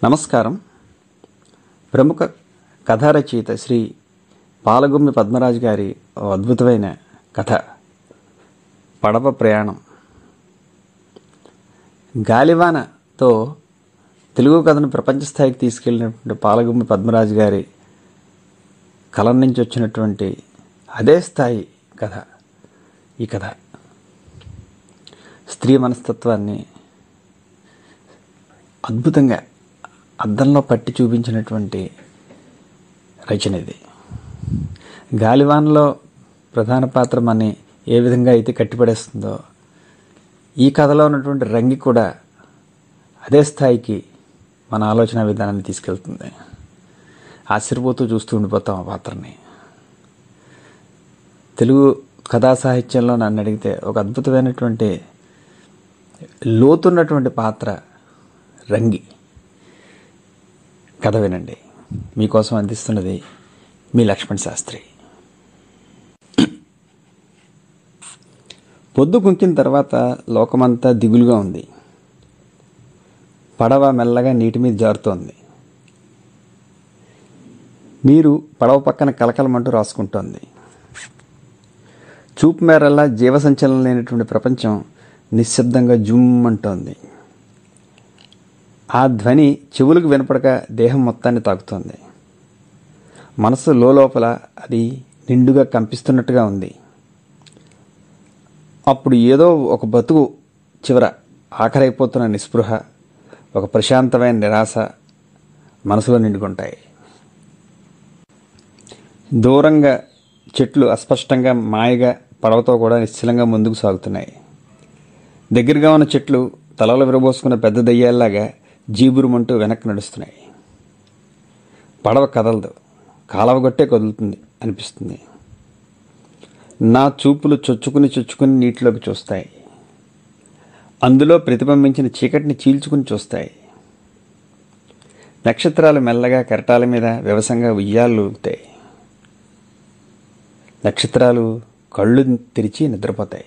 నమస్కారం ప్రముఖ కథా రచయిత శ్రీ పాలగుమ్మి పద్మరాజు గారి ఓ అద్భుతమైన కథ పడవ ప్రయాణం గాలివానతో తెలుగు కథను ప్రపంచ స్థాయికి తీసుకెళ్ళినటువంటి పాలగుమ్మి పద్మరాజు గారి కలం నుంచి వచ్చినటువంటి అదే స్థాయి కథ ఈ కథ స్త్రీ మనస్తత్వాన్ని అద్భుతంగా అద్దంలో పట్టి చూపించినటువంటి రచన ఇది గాలివాన్లో ప్రధాన పాత్ర మనని ఏ విధంగా అయితే కట్టిపడేస్తుందో ఈ కథలో ఉన్నటువంటి రంగి కూడా అదే స్థాయికి మన ఆలోచన విధానాన్ని తీసుకెళ్తుంది ఆశ్చర్యపోతూ చూస్తూ ఉండిపోతాం ఆ పాత్రని తెలుగు కథా సాహిత్యంలో నన్ను అడిగితే ఒక అద్భుతమైనటువంటి లోతున్నటువంటి పాత్ర రంగి కథ వినండి మీకోసం అందిస్తున్నది మీ లక్ష్మణ్ శాస్త్రి పొద్దు కుంకిన తర్వాత లోకమంతా దిగులుగా ఉంది పడవ మెల్లగా నీటి మీద జారుతోంది నీరు పడవ పక్కన కలకలమంటూ రాసుకుంటోంది చూపు మేరల్లా జీవసంచలనం లేనటువంటి ప్రపంచం నిశ్శబ్దంగా జుమ్ అంటోంది ఆ ధ్వని చెవులకు వినపడక దేహం మొత్తాన్ని తాకుతోంది మనసు లోపల అది నిండుగా కంపిస్తున్నట్టుగా ఉంది అప్పుడు ఏదో ఒక బతుకు చివర ఆఖరైపోతున్న నిస్పృహ ఒక ప్రశాంతమైన నిరాశ మనసులో నిండుకుంటాయి దూరంగా చెట్లు అస్పష్టంగా మాయగా పడవతో కూడా నిశ్చలంగా ముందుకు సాగుతున్నాయి దగ్గరగా ఉన్న చెట్లు తలలో విరబోసుకున్న పెద్ద దయ్యాల్లాగా జీబురుమంటూ వెనక్కి నడుస్తున్నాయి పడవ కదలదు కాలవగొట్టే కదులుతుంది అనిపిస్తుంది నా చూపులు చొచ్చుకుని చొచ్చుకుని నీటిలోకి చూస్తాయి అందులో ప్రతిబింబించిన చీకటిని చీల్చుకుని చూస్తాయి నక్షత్రాలు మెల్లగా కెరటాల మీద వ్యవసంగా ఉయ్యాలు ఊగుతాయి నక్షత్రాలు కళ్ళు తెరిచి నిద్రపోతాయి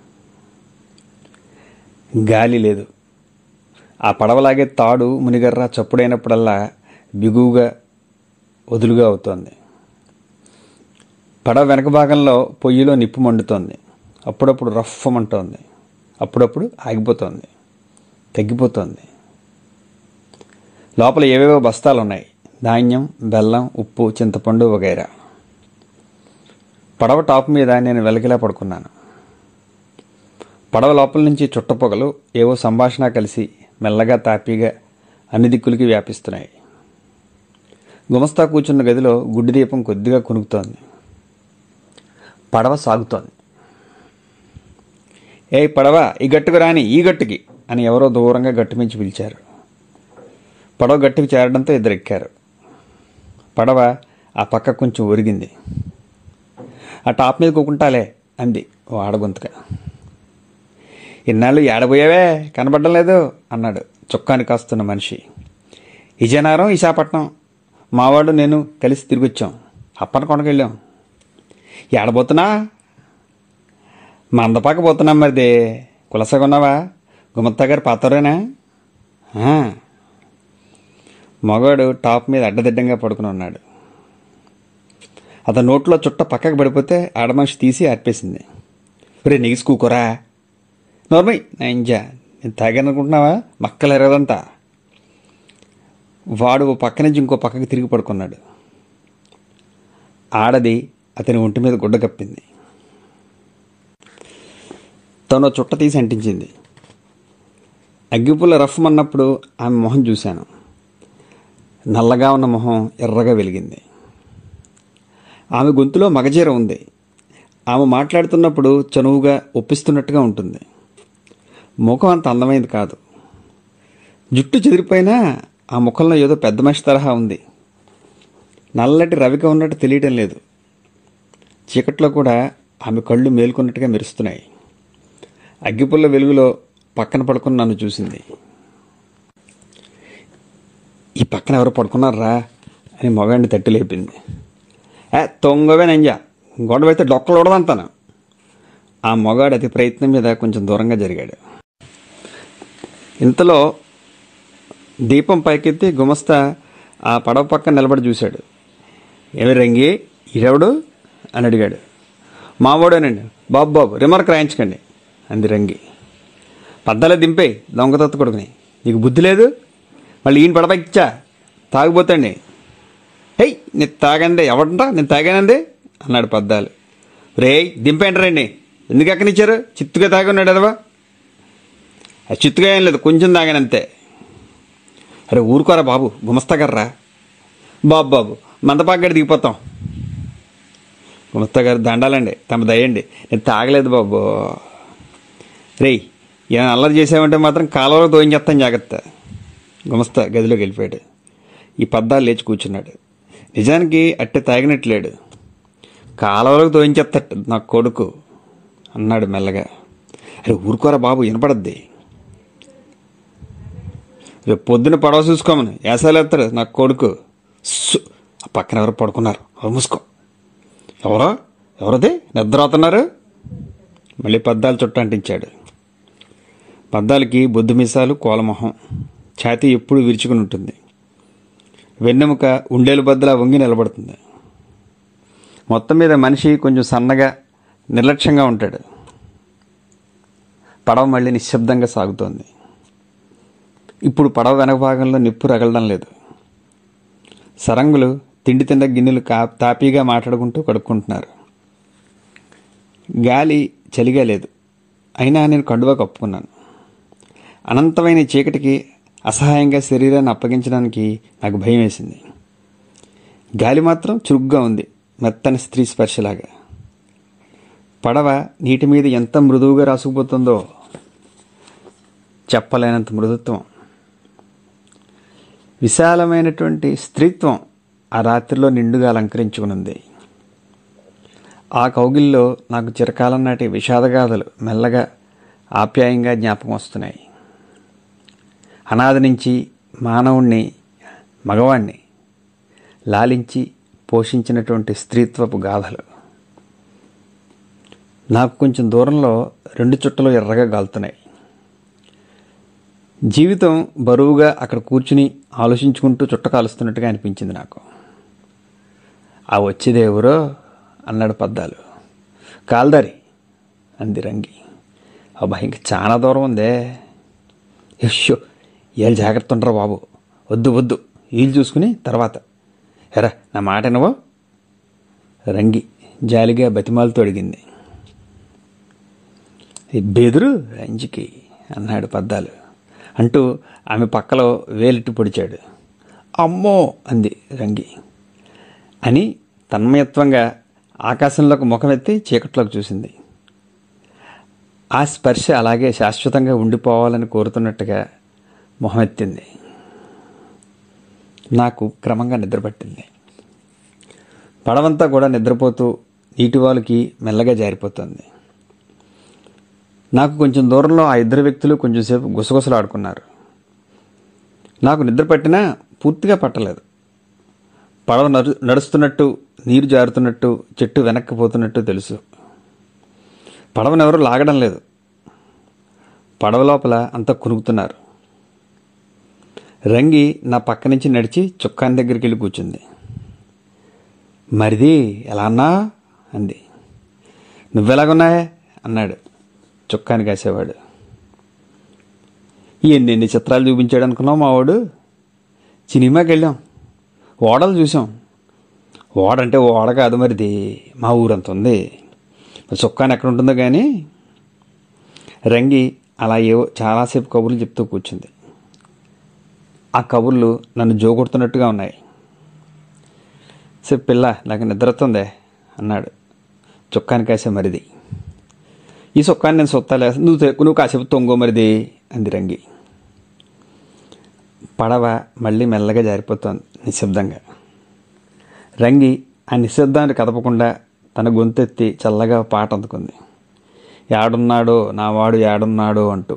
గాలి లేదు ఆ పడవలాగే తాడు మునిగర్ర చప్పుడైనప్పుడల్లా బిగువుగా వదులుగా అవుతోంది పడవ వెనక భాగంలో పొయ్యిలో నిప్పు మండుతోంది అప్పుడప్పుడు రఫ్ఫమంటోంది అప్పుడప్పుడు ఆగిపోతోంది తగ్గిపోతోంది లోపల ఏవేవో బస్తాలు ఉన్నాయి ధాన్యం బెల్లం ఉప్పు చింతపండు వగైరా పడవ టాప్ మీద నేను వెలకిలా పడుకున్నాను పడవ లోపల నుంచి చుట్టపొగలు ఏవో సంభాషణ కలిసి మెల్లగా తాపీగా అన్ని దిక్కులకి వ్యాపిస్తున్నాయి గుమస్తా కూర్చున్న గదిలో గుడ్డి దీపం కొద్దిగా కొనుకుతోంది పడవ సాగుతోంది ఏ పడవ ఈ గట్టుకు రాని ఈ గట్టుకి అని ఎవరో దూరంగా గట్టు మించి పిలిచారు పడవ గట్టుకు చేరడంతో ఇద్దరు ఎక్కారు పడవ ఆ పక్క కొంచెం ఒరిగింది ఆ టాప్ మీద కూకుంటాలే అంది ఓ ఆడగొంతుక ఇన్నాళ్ళు ఏడబోయావే కనబడడం లేదు అన్నాడు చొక్కాని కాస్తున్న మనిషి విజయనగరం విశాఖపట్నం మావాడు నేను కలిసి తిరిగొచ్చాం అప్పన కొనకెళ్ళాం ఏడబోతున్నా మందపాక పోతున్నాం మరిదే కులసగొన్నావా గుమత్తా గారి పాతరేనా ఆ. మగవాడు టాప్ మీద అడ్డదిడ్డంగా పడుకుని ఉన్నాడు అతని నోట్లో చుట్ట పక్కకు పడిపోతే ఆడమనిషి తీసి ఆర్పేసింది రే నీకు కూకురా నోర్మై నా ఇంజా నేను తాగాననుకుంటున్నావా మక్కలు ఎరగదంతా వాడు ఓ పక్క నుంచి ఇంకో పక్కకి తిరిగి పడుకున్నాడు ఆడది అతని ఒంటి మీద గుడ్డ కప్పింది తను చుట్ట తీసి అంటించింది అగ్గిపుల్ల రఫ్మన్నప్పుడు ఆమె మొహం చూశాను నల్లగా ఉన్న మొహం ఎర్రగా వెలిగింది ఆమె గొంతులో మగజీర ఉంది ఆమె మాట్లాడుతున్నప్పుడు చనువుగా ఒప్పిస్తున్నట్టుగా ఉంటుంది ముఖం అంత అందమైంది కాదు జుట్టు చెదిరిపోయినా ఆ ముఖంలో ఏదో పెద్ద మనిషి తరహా ఉంది నల్లటి రవిక ఉన్నట్టు తెలియటం లేదు చీకట్లో కూడా ఆమె కళ్ళు మేల్కొన్నట్టుగా మెరుస్తున్నాయి అగ్గిపుల్ల వెలుగులో పక్కన పడుకుని నన్ను చూసింది ఈ పక్కన ఎవరు పడుకున్నారా అని మగాడిని తట్టి లేపింది ఏ తొంగవే నంజా గొడవ అయితే డొక్కలు ఉడదంతాను ఆ మగాడు అతి ప్రయత్నం మీద కొంచెం దూరంగా జరిగాడు ఇంతలో దీపం పైకెత్తి గుమస్తా ఆ పడవ పక్కన నిలబడి చూశాడు ఏమి రంగి ఈడెవడు అని అడిగాడు మావాడేనండి బాబు బాబు రిమార్క్ రాయించకండి అంది రంగి పద్దాలే దింపే దొంగతత్త కొడుకుని నీకు బుద్ధి లేదు మళ్ళీ ఈయన పడపైచ్చా తాగిపోతండి హేయ్ నేను తాగండి ఎవడంటా నేను తాగానండి అన్నాడు పద్దాలు రే దింపేంటరండి ఎందుకు ఎక్కనిచ్చారు చిత్తుగా తాగి ఉన్నాడు అదవా అది చిత్తుగా ఏం లేదు కొంచెం తాగానంతే అరే ఊరుకోరా బాబు గుమస్తాగారా బాబు బాబు మందపాగ్గడి దిగిపోతాం గుమస్తా గారు దండాలండి తమ దయండి నేను తాగలేదు బాబు రేయ్ ఏమైనా అల్లరి చేసామంటే మాత్రం కాలువలో తోయించేస్తాను జాగ్రత్త గుమస్తా గదిలోకి వెళ్ళిపోయాడు ఈ పద్దాలు లేచి కూర్చున్నాడు నిజానికి అట్టే తాగినట్లేడు కాలువలోకి తోయించేస్తాడు నా కొడుకు అన్నాడు మెల్లగా అరే ఊరుకోరా బాబు వినపడద్ది రేపు పొద్దున పడవ చూసుకోమని ఏసాలు ఎత్తాడు నా కొడుకు సు ఆ పక్కన ఎవరు పడుకున్నారు ఎవరు మూసుకో ఎవరో ఎవరది నిద్ర అవుతున్నారు మళ్ళీ పద్దాలు చుట్ట అంటించాడు పద్దాలకి బొద్దు మీసాలు కోలమొహం ఛాతీ ఎప్పుడు విరుచుకుని ఉంటుంది వెన్నెముక ఉండేలు బద్దలా వంగి నిలబడుతుంది మొత్తం మీద మనిషి కొంచెం సన్నగా నిర్లక్ష్యంగా ఉంటాడు పడవ మళ్ళీ నిశ్శబ్దంగా సాగుతోంది ఇప్పుడు పడవ వెనక భాగంలో నిప్పు రగలడం లేదు సరంగులు తిండి తిన్న గిన్నెలు కా తాపీగా మాట్లాడుకుంటూ కడుక్కుంటున్నారు గాలి చలిగా లేదు అయినా నేను కండువా కప్పుకున్నాను అనంతమైన చీకటికి అసహాయంగా శరీరాన్ని అప్పగించడానికి నాకు భయం వేసింది గాలి మాత్రం చురుగ్గా ఉంది మెత్తని స్త్రీ స్పర్శలాగా పడవ నీటి మీద ఎంత మృదువుగా రాసుకుపోతుందో చెప్పలేనంత మృదుత్వం విశాలమైనటువంటి స్త్రీత్వం ఆ రాత్రిలో నిండుగా అలంకరించుకునుంది ఆ కౌగిల్లో నాకు చిరకాలం నాటి విషాదగాథలు మెల్లగా ఆప్యాయంగా జ్ఞాపకం వస్తున్నాయి అనాథ నుంచి మానవుణ్ణి మగవాణ్ణి లాలించి పోషించినటువంటి స్త్రీత్వపు గాథలు నాకు కొంచెం దూరంలో రెండు చుట్టలు ఎర్రగా గాలుతున్నాయి జీవితం బరువుగా అక్కడ కూర్చుని ఆలోచించుకుంటూ చుట్ట కాలుస్తున్నట్టుగా అనిపించింది నాకు ఆ వచ్చేది ఎవరో అన్నాడు పద్దాలు కాల్దారి అంది రంగి అబ్బా ఇంక చాలా దూరం ఉందే యష్యో ఏళ్ళు జాగ్రత్త ఉండరా బాబు వద్దు వద్దు వీలు చూసుకుని తర్వాత ఎరా నా మాట వినవో రంగి జాలిగా బతిమాలతో అడిగింది "ఈ బెదురు రంజికి అన్నాడు పద్దాలు అంటూ ఆమె పక్కలో వేలిట్టి పొడిచాడు అమ్మో అంది రంగి అని తన్మయత్వంగా ఆకాశంలోకి ముఖమెత్తి చీకట్లోకి చూసింది ఆ స్పర్శ అలాగే శాశ్వతంగా ఉండిపోవాలని కోరుతున్నట్టుగా మొహమెత్తింది నాకు క్రమంగా నిద్రపట్టింది పడవంతా కూడా నిద్రపోతూ నీటివాలుకి మెల్లగా జారిపోతుంది నాకు కొంచెం దూరంలో ఆ ఇద్దరు వ్యక్తులు కొంచెంసేపు గుసగుసలాడుకున్నారు నాకు నిద్ర పట్టినా పూర్తిగా పట్టలేదు పడవ నడు నడుస్తున్నట్టు నీరు జారుతున్నట్టు చెట్టు వెనక్కి పోతున్నట్టు తెలుసు పడవనెవరూ లాగడం లేదు పడవ లోపల అంతా కునుకుతున్నారు రంగి నా పక్క నుంచి నడిచి చుక్కాని దగ్గరికి వెళ్ళి కూర్చుంది మరిది ఎలా అన్నా అంది నువ్వెలాగున్నాయే అన్నాడు చుక్కాని కాసేవాడు ఎన్ని ఎన్ని చిత్రాలు చూపించాడు అనుకున్నావు మా వాడు సినిమాకి వెళ్ళాం ఓడలు చూసాం ఓడంటే ఓడ కాదు మరిది మా ఊరంత ఉంది మరి చుక్కాని ఎక్కడ ఉంటుందో కానీ రంగి అలా ఏవో చాలాసేపు కబుర్లు చెప్తూ కూర్చుంది ఆ కబుర్లు నన్ను జోకొడుతున్నట్టుగా ఉన్నాయి సే పిల్ల నాకు నిద్రతుందే అన్నాడు చుక్కాని కాసే మరిది ఈ చొక్కాని నేను సొత్తాలే నువ్వు తె- నువ్వు కాసేపు తొంగో మరిది అంది రంగి పడవ మళ్ళీ మెల్లగా జారిపోతోంది నిశ్శబ్దంగా రంగి ఆ నిశ్శబ్దాన్ని కదపకుండా తన గొంతెత్తి చల్లగా పాట అందుకుంది యాడున్నాడో నా వాడు యాడున్నాడో అంటూ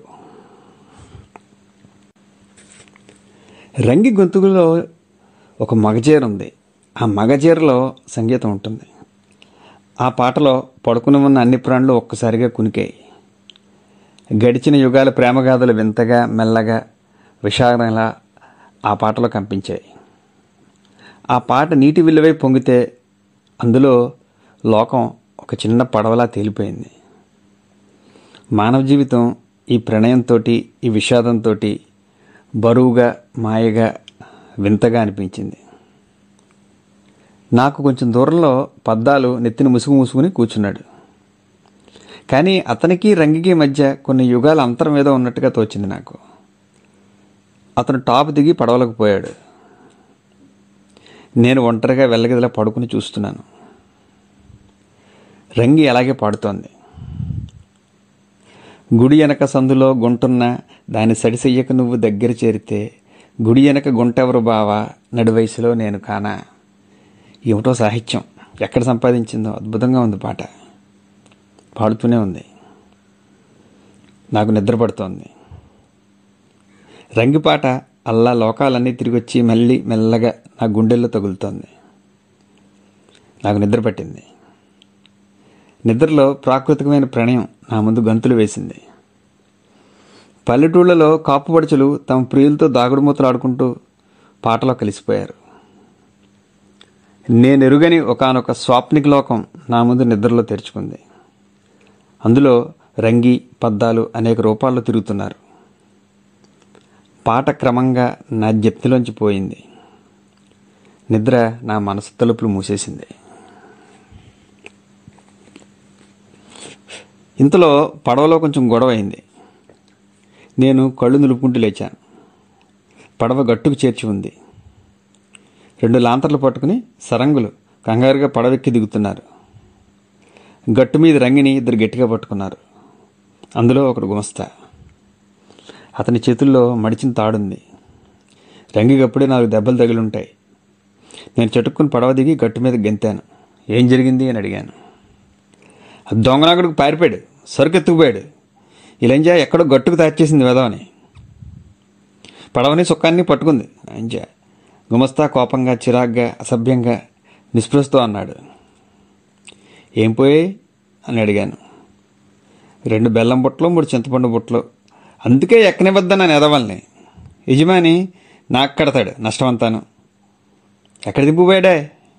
రంగి గొంతుకులో ఒక మగచీర ఉంది ఆ మగచీరలో సంగీతం ఉంటుంది ఆ పాటలో పడుకుని ఉన్న అన్ని ప్రాణులు ఒక్కసారిగా కునికాయి గడిచిన యుగాల ప్రేమగాథలు వింతగా మెల్లగా విషాదంలా ఆ పాటలో కంపించాయి ఆ పాట నీటి విలువై పొంగితే అందులో లోకం ఒక చిన్న పడవలా తేలిపోయింది మానవ జీవితం ఈ ప్రణయంతో ఈ విషాదంతో బరువుగా మాయగా వింతగా అనిపించింది నాకు కొంచెం దూరంలో పద్దాలు నెత్తిన ముసుగు మూసుకుని కూర్చున్నాడు కానీ అతనికి రంగికి మధ్య కొన్ని యుగాల అంతరం ఏదో ఉన్నట్టుగా తోచింది నాకు అతను టాప్ దిగి పడవలకు పోయాడు నేను ఒంటరిగా వెళ్ళగదిలా పడుకుని చూస్తున్నాను రంగి అలాగే పాడుతోంది గుడి వెనక సందులో గుంటున్న దాని సడిసెయ్యక నువ్వు దగ్గర చేరితే గుడి వెనక గుంటెవరు బావా నడి వయసులో నేను కానా ఏమిటో సాహిత్యం ఎక్కడ సంపాదించిందో అద్భుతంగా ఉంది పాట పాడుతూనే ఉంది నాకు నిద్ర పడుతోంది రంగిపాట అల్లా లోకాలన్నీ తిరిగి వచ్చి మళ్ళీ మెల్లగా నా గుండెల్లో తగులుతోంది నాకు నిద్ర పట్టింది నిద్రలో ప్రాకృతికమైన ప్రణయం నా ముందు గంతులు వేసింది పల్లెటూళ్ళలో కాపుపడుచులు తమ ప్రియులతో దాగుడుమూతలు ఆడుకుంటూ పాటలో కలిసిపోయారు నేను ఎరుగని ఒకనొక స్వాప్నిక లోకం నా ముందు నిద్రలో తెరుచుకుంది అందులో రంగి పద్దాలు అనేక రూపాల్లో తిరుగుతున్నారు పాట క్రమంగా నా జప్తిలోంచి పోయింది నిద్ర నా మనసు తలుపులు మూసేసింది ఇంతలో పడవలో కొంచెం గొడవ అయింది నేను కళ్ళు నిలుపుకుంటూ లేచాను పడవ గట్టుకు చేర్చి ఉంది రెండు లాంతర్లు పట్టుకుని సరంగులు కంగారుగా పడవెక్కి దిగుతున్నారు గట్టు మీద రంగిని ఇద్దరు గట్టిగా పట్టుకున్నారు అందులో ఒకడు గుమస్తా అతని చేతుల్లో మడిచిన తాడుంది రంగికప్పుడే నాలుగు దెబ్బలు తగిలుంటాయి నేను చటుక్కుని పడవ దిగి గట్టు మీద గెంతాను ఏం జరిగింది అని అడిగాను దొంగనాగుడికి పారిపోయాడు సరుకు ఎత్తుకుపోయాడు ఇలంజా ఎక్కడో గట్టుకు దాచేసింది వెదవని పడవని సుఖాన్ని పట్టుకుంది అంజా గుమస్తా కోపంగా చిరాగ్గా అసభ్యంగా నిస్పృహతో అన్నాడు ఏం పోయాయి అని అడిగాను రెండు బెల్లం బుట్టలు మూడు చింతపండు బుట్టలు అందుకే ఎక్కనివ్వద్దన్నాను ఎదవల్ని యజమాని నాకు కడతాడు నష్టమంతాను ఎక్కడ దింపుపోయాడే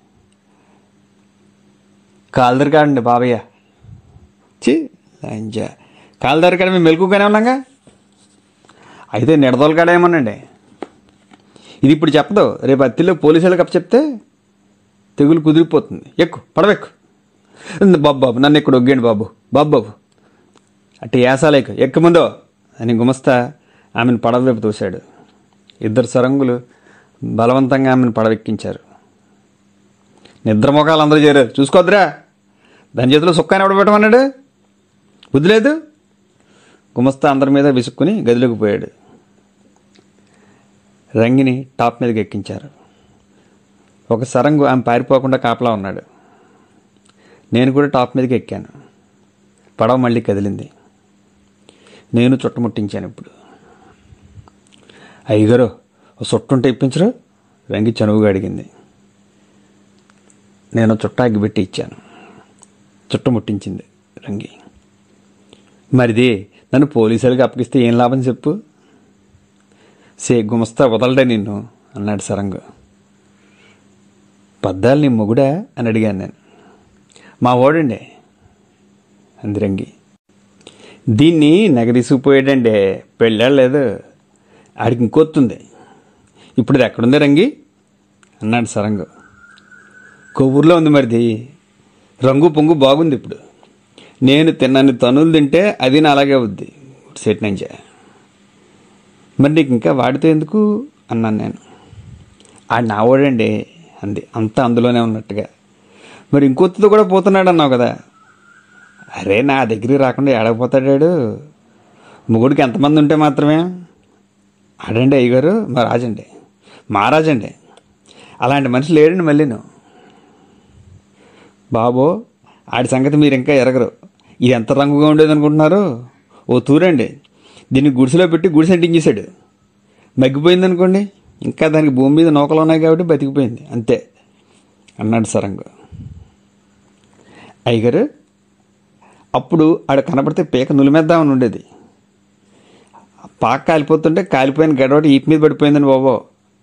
కాలుదరి కాడండి బాబయ్య చి లంజా కాలుదరి కాడ మేము మెలుకుగానే ఉన్నాగా అయితే నిడదోలు కాడ ఏమోనండి ఇది ఇప్పుడు చెప్పదు రేపు అత్తిలో పోలీసులకు అప్పు చెప్తే తెగులు కుదిరిపోతుంది ఎక్కు పడవెక్కు బాబు బాబు నన్ను ఇక్కడ ఒగ్గండి బాబు బాబు బాబు అట్టి ఏసాలేకు ఎక్కు ముందో అని గుమస్తా ఆమెను పడవ వైపు తోశాడు ఇద్దరు సరంగులు బలవంతంగా ఆమెను పడవెక్కించారు నిద్ర మొఖాలు అందరూ చేరారు చూసుకోద్దురా దాని చేతిలో సుక్కాన్ని ఎవడ పెట్టమన్నాడు బుద్ధి లేదు గుమస్తా అందరి మీద విసుక్కుని గదిలోకి పోయాడు రంగిని టాప్ మీదకి ఎక్కించారు ఒక సరంగు ఆమె పారిపోకుండా కాపలా ఉన్నాడు నేను కూడా టాప్ మీదకి ఎక్కాను పడవ మళ్ళీ కదిలింది నేను చుట్టుముట్టించాను ఇప్పుడు అయ్యగారు ఓ చుట్టుంటే ఇప్పించరు రంగి చనువుగా అడిగింది నేను చుట్టాకి పెట్టి ఇచ్చాను చుట్టుముట్టించింది రంగి మరిది నన్ను పోలీసులకు అప్పగిస్తే ఏం లాభం చెప్పు సే గుమస్తా వదలడే నిన్ను అన్నాడు సరంగు పద్దాలు నీ మొగుడా అని అడిగాను నేను మా ఓడండి అందిరంగి దీన్ని నెగదీసుకుపోయాడండి పెళ్ళాలేదు ఆడికి ఇంకొత్తుంది ఇప్పుడు ఇది ఎక్కడుంది రంగి అన్నాడు సరంగు కొవ్వూరులో ఉంది మరిది రంగు పొంగు బాగుంది ఇప్పుడు నేను తిన్నన్ని తనులు తింటే అది నా అలాగే అవుద్ది సెట్ నుంచే మరి నీకు ఇంకా వాడితే ఎందుకు అన్నాను నేను ఆడు నా వాడండి అంది అంతా అందులోనే ఉన్నట్టుగా మరి ఇంకొత్తతో కూడా పోతున్నాడు అన్నావు కదా అరే నా దగ్గరికి రాకుండా ఏడకపోతాడాడు మొగుడికి ఎంతమంది ఉంటే మాత్రమే ఆడండి అయ్యగారు మా రాజండి మా రాజండి అలాంటి మనిషి లేడండి మళ్ళీ నువ్వు బాబో ఆడి సంగతి మీరు ఇంకా ఎరగరు ఇది ఎంత రంగుగా ఉండేది అనుకుంటున్నారు ఓ తూరండి దీన్ని గుడిసెలో పెట్టి గుడిసె అంటించేశాడు మగ్గిపోయింది అనుకోండి ఇంకా దానికి భూమి మీద నౌకలు ఉన్నాయి కాబట్టి బతికిపోయింది అంతే అన్నాడు సరంగు అయ్యగారు అప్పుడు ఆడ కనపడితే పీక నులిమేద్దామని ఉండేది పాక కాలిపోతుంటే కాలిపోయిన గడవటి ఈపు మీద పడిపోయిందని బాబో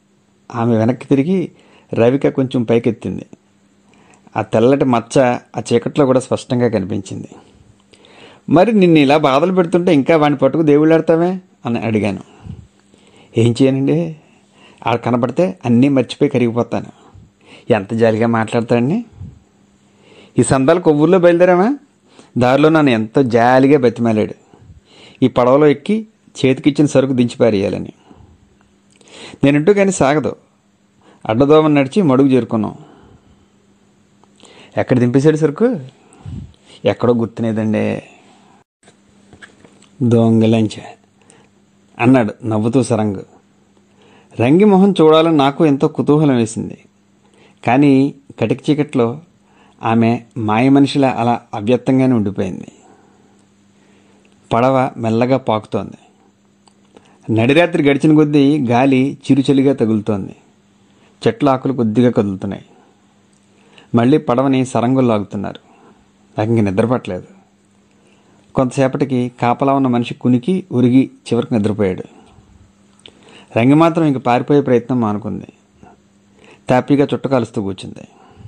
ఆమె వెనక్కి తిరిగి రవిక కొంచెం పైకెత్తింది ఆ తెల్లటి మచ్చ ఆ చీకట్లో కూడా స్పష్టంగా కనిపించింది మరి నిన్ను ఇలా బాధలు పెడుతుంటే ఇంకా వాడిని పట్టుకు దేవుళ్ళు ఆడతావే అని అడిగాను ఏం చేయనండి ఆడ కనపడితే అన్నీ మర్చిపోయి కరిగిపోతాను ఎంత జాలిగా మాట్లాడతాడండి ఈ సందాలు కొవ్వూరులో బయలుదేరామా దారిలో నన్ను ఎంతో జాలిగా బతిమాలాడు ఈ పడవలో ఎక్కి చేతికిచ్చిన సరుకు దించి పారేయాలని నేనంటూ కానీ సాగదు అడ్డదోమని నడిచి మడుగు చేరుకున్నాం ఎక్కడ దింపేశాడు సరుకు ఎక్కడో గుర్తునేదండి దొంగలంచ అన్నాడు నవ్వుతూ సరంగు రంగి మొహం చూడాలని నాకు ఎంతో కుతూహలం వేసింది కానీ కటిక చీకట్లో ఆమె మాయ మనిషిలా అలా అవ్యక్తంగానే ఉండిపోయింది పడవ మెల్లగా పాకుతోంది నడిరాత్రి గడిచిన కొద్దీ గాలి చిరుచలిగా తగులుతోంది చెట్ల ఆకులు కొద్దిగా కదులుతున్నాయి మళ్ళీ పడవని సరంగులు లాగుతున్నారు నాకు ఇంక నిద్ర పట్టలేదు కొంతసేపటికి కాపలా ఉన్న మనిషి కునికి ఉరిగి చివరికి నిద్రపోయాడు రంగి మాత్రం ఇంక పారిపోయే ప్రయత్నం మానుకుంది తాపీగా చుట్ట కాలుస్తూ కూర్చుంది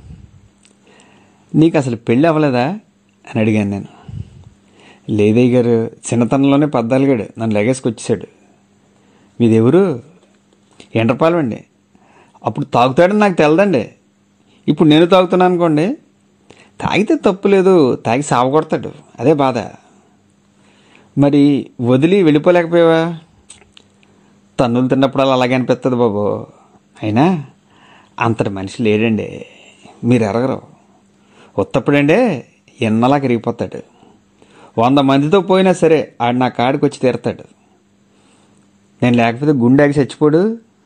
నీకు అసలు పెళ్ళి అవ్వలేదా అని అడిగాను నేను లేదయ్య గారు చిన్నతనంలోనే పద్దాలుగాడు నన్ను లగేసుకొచ్చేసాడు మీది ఎవరు ఎండ్రపాలెం అండి అప్పుడు తాగుతాడని నాకు తెలదండి ఇప్పుడు నేను తాగుతున్నాను అనుకోండి తాగితే తప్పు లేదు తాగి సావగొడతాడు అదే బాధ మరి వదిలి వెళ్ళిపోలేకపోయావా తన్నులు తిన్నప్పుడు అలా అలాగే అనిపిస్తుంది బాబు అయినా అంతటి మనిషి లేడండి మీరు ఎరగరు ఉత్తప్పుడండే ఎన్నలా కరిగిపోతాడు వంద మందితో పోయినా సరే ఆడు నా కాడికి వచ్చి తీరతాడు నేను లేకపోతే గుండెకి చచ్చిపోడు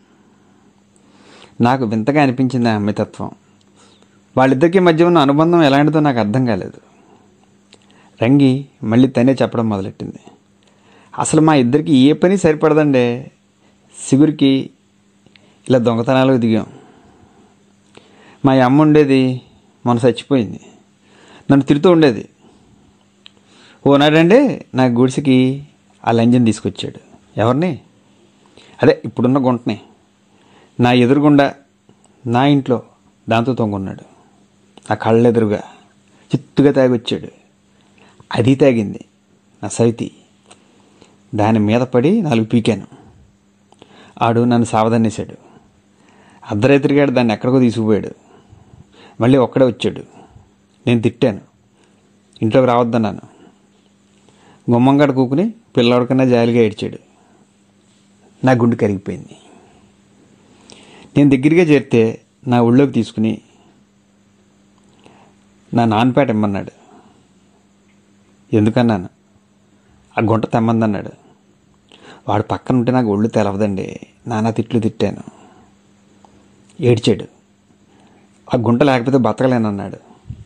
నాకు వింతగా అనిపించింది ఆ అమ్మితత్వం వాళ్ళిద్దరికి మధ్య ఉన్న అనుబంధం ఎలాంటిదో నాకు అర్థం కాలేదు రంగి మళ్ళీ తనే చెప్పడం మొదలెట్టింది అసలు మా ఇద్దరికి ఏ పని సరిపడదండి సిగురికి ఇలా దొంగతనాలకు దిగాం మా అమ్మ ఉండేది మొన్న చచ్చిపోయింది నన్ను తిడుతూ ఉండేది ఓనాడండి నా గుడిసెకి ఆ లంజన్ తీసుకొచ్చాడు ఎవరిని అదే ఇప్పుడున్న గుంటని నా ఎదురుగుండా నా ఇంట్లో దాంతో తొంగున్నాడు నా కళ్ళెదురుగా చిత్తుగా తాగొచ్చాడు అది తాగింది నా సవితి దాని మీద పడి నాలుగు పీకాను ఆడు నన్ను సావధానేశాడు అర్ధరాత్రిగాడు దాన్ని ఎక్కడికో తీసుకుపోయాడు మళ్ళీ ఒక్కడే వచ్చాడు నేను తిట్టాను ఇంట్లోకి రావద్దన్నాను గుమ్మంగాడు కూకుని పిల్లవాడికన్నా జాలిగా ఏడ్చాడు నా గుండె కరిగిపోయింది నేను దగ్గరగా చేరితే నా ఊళ్ళోకి తీసుకుని నా నాన్నపేట ఇమ్మన్నాడు ఎందుకన్నాను ఆ గుంట తెమ్మందన్నాడు వాడు పక్కన ఉంటే నాకు ఒళ్ళు తెలవదండి నానా తిట్లు తిట్టాను ఏడ్చాడు ఆ గుంట లేకపోతే బతకలేనన్నాడు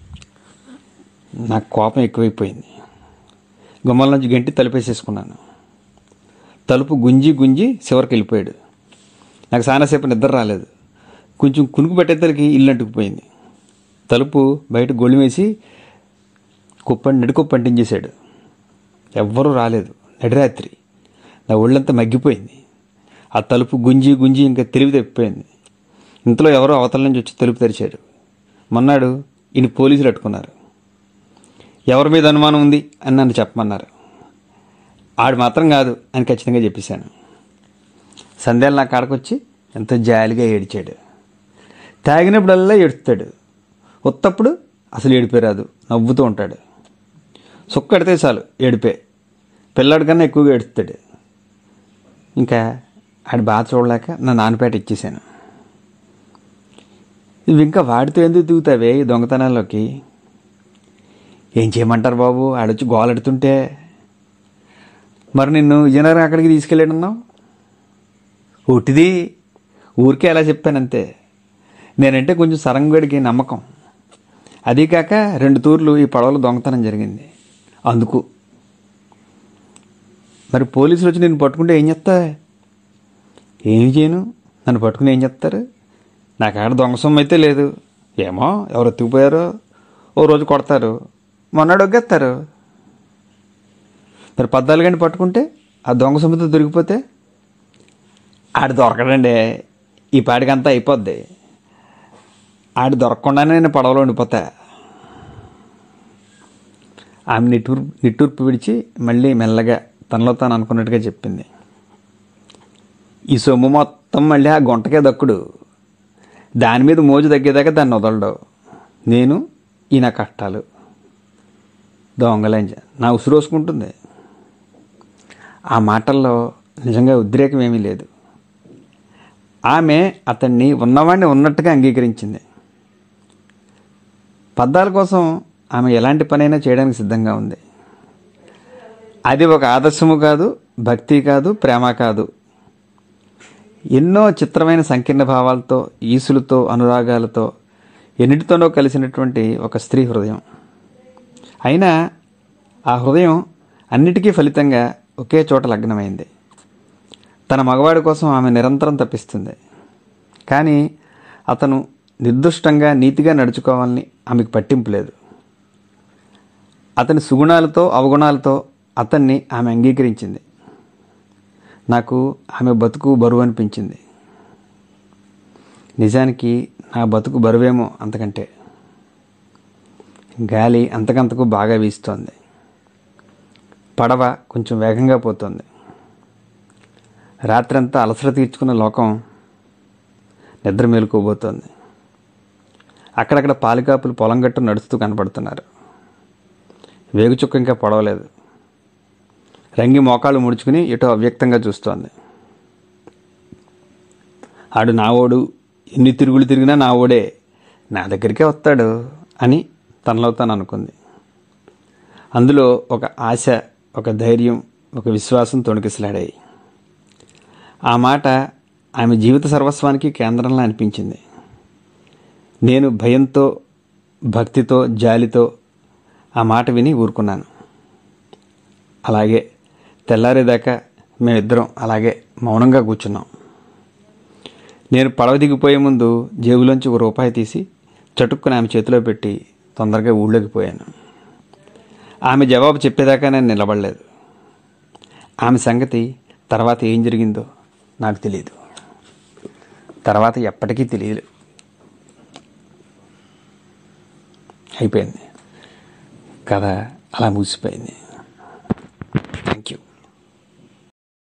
నాకు కోపం ఎక్కువైపోయింది గుమ్మల నుంచి గంటి తలుపేసేసుకున్నాను తలుపు గుంజి గుంజి చివరికి వెళ్ళిపోయాడు నాకు చాలాసేపు నిద్ర రాలేదు కొంచెం కునుకు పెట్టేసరికి ఇల్లు అంటుకుపోయింది తలుపు బయట గొళ్ళి వేసి కుప్ప నడికొప్ప అంటించేశాడు ఎవ్వరూ రాలేదు నడిరాత్రి నా ఒళ్ళంతా మగ్గిపోయింది ఆ తలుపు గుంజి గుంజి ఇంకా తెలివి తప్పిపోయింది ఇంతలో ఎవరో అవతల నుంచి వచ్చి తలుపు తెరిచారు మొన్నాడు ఈయన పోలీసులు అట్టుకున్నారు ఎవరి మీద అనుమానం ఉంది అని నన్ను చెప్పమన్నారు ఆడు మాత్రం కాదు అని ఖచ్చితంగా చెప్పేశాను సంధ్యాలు నా కాడకొచ్చి ఎంతో జాలిగా ఏడిచాడు తాగినప్పుడల్లా ఏడుస్తాడు ఉత్తప్పుడు అసలు ఏడిపే రాదు నవ్వుతూ ఉంటాడు సుక్కడితే చాలు ఏడిపే పిల్లాడి కన్నా ఎక్కువగా ఏడుస్తాడు ఇంకా ఆడి బాధ చూడలేక నా నాన్నపేట ఇచ్చేసాను ఇవి ఇంకా వాడితో ఎందుకు దిగుతావే ఈ దొంగతనాల్లోకి ఏం చేయమంటారు బాబు ఆడొచ్చి గోలెడుతుంటే మరి నిన్ను విజయనగరం అక్కడికి తీసుకెళ్ళాడన్నావు ఒట్టిది ఊరికే అలా చెప్పానంతే నేనంటే కొంచెం సరంగడికి నమ్మకం అదీ కాక రెండు తూర్లు ఈ పడవలో దొంగతనం జరిగింది అందుకు మరి పోలీసులు వచ్చి నేను పట్టుకుంటే ఏం చెప్తా ఏం చేయను నన్ను పట్టుకుని ఏం చెప్తారు నాకు ఆడ దొంగ సొమ్ము అయితే లేదు ఏమో ఎవరు ఎత్తుకుపోయారో ఓ రోజు కొడతారు మొన్నాడు ఒగ్గేస్తారు మరి పద్నాలుగు గంటలు పట్టుకుంటే ఆ దొంగ సొమ్ముతో దొరికిపోతే ఆడు దొరకడండి ఈ పాడికంతా అయిపోద్ది ఆడు దొరకకుండానే నేను పడవలో ఉండిపోతా ఆమె నిట్టూర్పు నిట్టూర్పు విడిచి మళ్ళీ మెల్లగా తనలో తాను అనుకున్నట్టుగా చెప్పింది ఈ సొమ్ము మొత్తం మళ్ళీ ఆ గుంటకే దక్కుడు దాని మీద మోజు తగ్గేదాకా దాన్ని వదలడు నేను ఈ నా కష్టాలు దొంగలంజ నా ఉసురోసుకుంటుంది ఆ మాటల్లో నిజంగా ఉద్రేకం ఏమీ లేదు ఆమె అతన్ని ఉన్నవాడిని ఉన్నట్టుగా అంగీకరించింది పద్దాల కోసం ఆమె ఎలాంటి పనైనా చేయడానికి సిద్ధంగా ఉంది అది ఒక ఆదర్శము కాదు భక్తి కాదు ప్రేమ కాదు ఎన్నో చిత్రమైన సంకీర్ణ భావాలతో ఈసులతో అనురాగాలతో ఎన్నిటితోనో కలిసినటువంటి ఒక స్త్రీ హృదయం అయినా ఆ హృదయం అన్నిటికీ ఫలితంగా ఒకే చోట లగ్నమైంది తన మగవాడి కోసం ఆమె నిరంతరం తప్పిస్తుంది కానీ అతను నిర్దుష్టంగా నీతిగా నడుచుకోవాలని ఆమెకు పట్టింపు లేదు అతని సుగుణాలతో అవగుణాలతో అతన్ని ఆమె అంగీకరించింది నాకు ఆమె బతుకు బరువు అనిపించింది నిజానికి నా బతుకు బరువేమో అంతకంటే గాలి అంతకంతకు బాగా వీస్తోంది పడవ కొంచెం వేగంగా పోతోంది రాత్రంతా అలసట తీర్చుకున్న లోకం నిద్ర మేలుకోబోతోంది అక్కడక్కడ పాలికాపులు పొలం గట్టు నడుస్తూ కనపడుతున్నారు వేగుచుక్క ఇంకా పొడవలేదు రంగి మోకాళ్ళు ముడుచుకుని ఎటో అవ్యక్తంగా చూస్తోంది ఆడు నా ఓడు ఎన్ని తిరుగులు తిరిగినా నా ఓడే నా దగ్గరికే వస్తాడు అని తనలో తాను అనుకుంది అందులో ఒక ఆశ ఒక ధైర్యం ఒక విశ్వాసం తొణికిసలాడాయి ఆ మాట ఆమె జీవిత సర్వస్వానికి కేంద్రంలా అనిపించింది నేను భయంతో భక్తితో జాలితో ఆ మాట విని ఊరుకున్నాను అలాగే తెల్లారేదాకా మేమిద్దరం అలాగే మౌనంగా కూర్చున్నాం నేను పడవ దిగిపోయే ముందు జేబులోంచి ఒక రూపాయి తీసి చటుక్కున ఆమె చేతిలో పెట్టి తొందరగా ఊళ్ళోకి పోయాను ఆమె జవాబు చెప్పేదాకా నేను నిలబడలేదు ఆమె సంగతి తర్వాత ఏం జరిగిందో నాకు తెలియదు తర్వాత ఎప్పటికీ తెలియదు అయిపోయింది కథ అలా ముగిసిపోయింది